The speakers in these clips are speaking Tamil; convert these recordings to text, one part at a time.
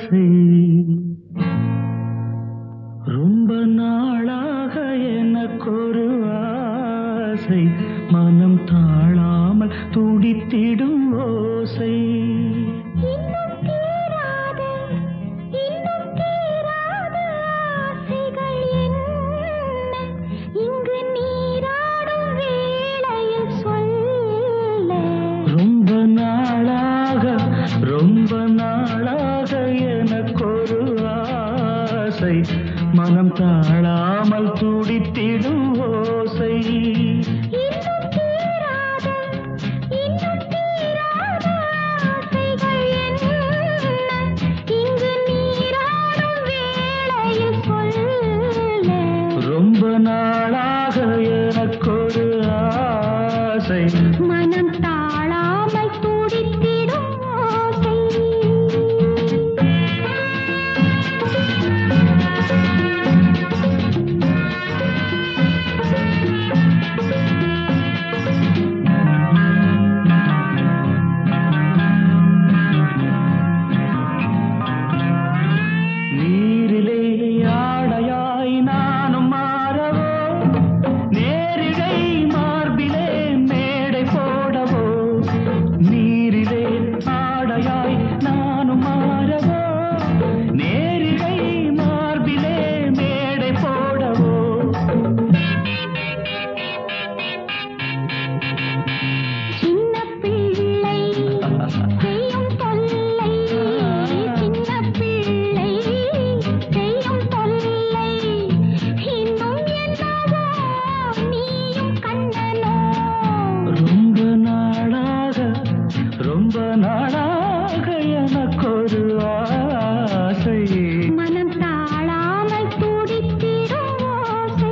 ஆசை ரொம்ப நாளாக எனக்கொரு ஆசை மனம் தாழாமல் துடித்திடும் ஓசை இன்னும் தீராத இன்னும் தீராத ஆசைகள் என்ன இங்கு நீராடும் வேளையில் சொல்ல ரொம்ப நாளாக ரொம்ப நாளாக எனக்கொரு ஆசை மனம் தாழாமல் துடித்திடும் ஓசை இன்னும் தீராத இன்னும் தீராத ஆசைகள் என்ன இங்கு நீராடும் வேளையில் சொல்ல ரொம்ப நாளாக எனக்கொரு ஆசை மனம் தாழாமல் துடித்திடும் ஓசை நீரிலே ஆடையாய் நானும் மாறவோ நேரிடை மார்பிலே மேடை போடவோ நீரிலே ஆடையாய் நானும் மாறவோ நேரிடை மார்பிலே மேடை போடவோ சின்ன பிள்ளை செய்யும் தொல்லை சின்ன பிள்ளை செய்யும் தொல்லை இன்னும் என்னவோ நீயும் கண்ணனோ ரொம்ப நாளாக ரொம்ப நாளாக எனக்கொரு ஆசை மனம் தாழாமல் துடித்திடும் ஓசை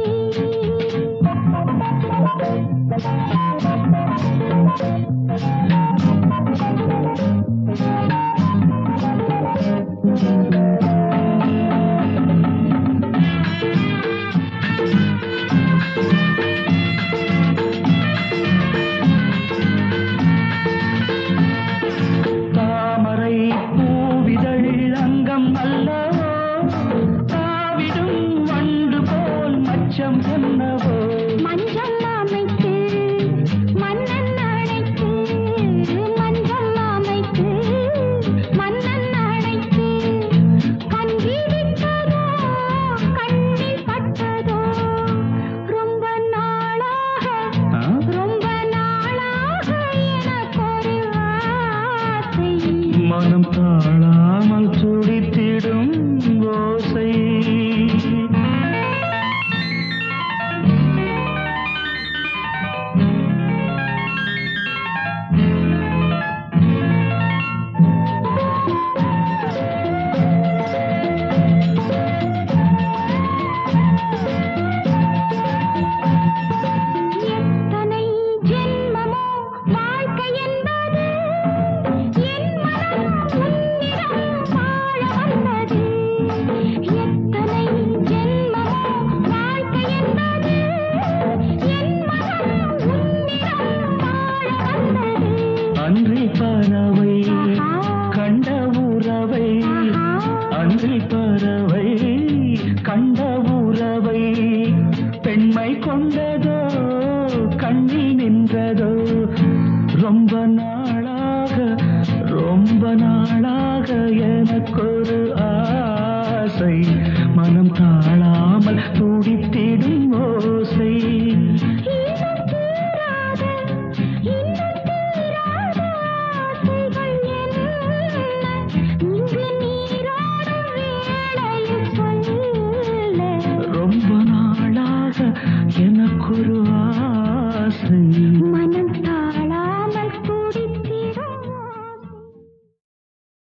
தாமரை பூவிதழ் அங்கம் அல்லவோ தாவிடும் வண்டு போல் மச்சம் என்னவோ மஞ்சள் அமைத்து மன்னன் அழைத்து மஞ்சள் அமைத்து மன்னன் அழைத்து கண்விழித்ததோ கண்ணில் பட்டதோ ரொம்ப நாளாக ஆ? ரொம்ப நாளாக எனக்கொரு ஆசை மனம் தாழாமல் துடித்திடும் ஓசை எத்தனை ஜென்மமோ வாழ்க்கை என்பது என் மனம் உன்னிடம் வாழ வந்தது எத்தனை ஜென்மமோ வாழ்க்கை என்பது என் மனம் உன்னிடம் வாழ வந்தது அன்றி பறவை கண்ட உறவை அன்றி பறவை கண்ட உறவை பெண்மை கொண்டதோ கண்ணில் நின்றதோ ரொம்ப நாளாக ரொம்ப நாளாக எனக்கொரு ஆசை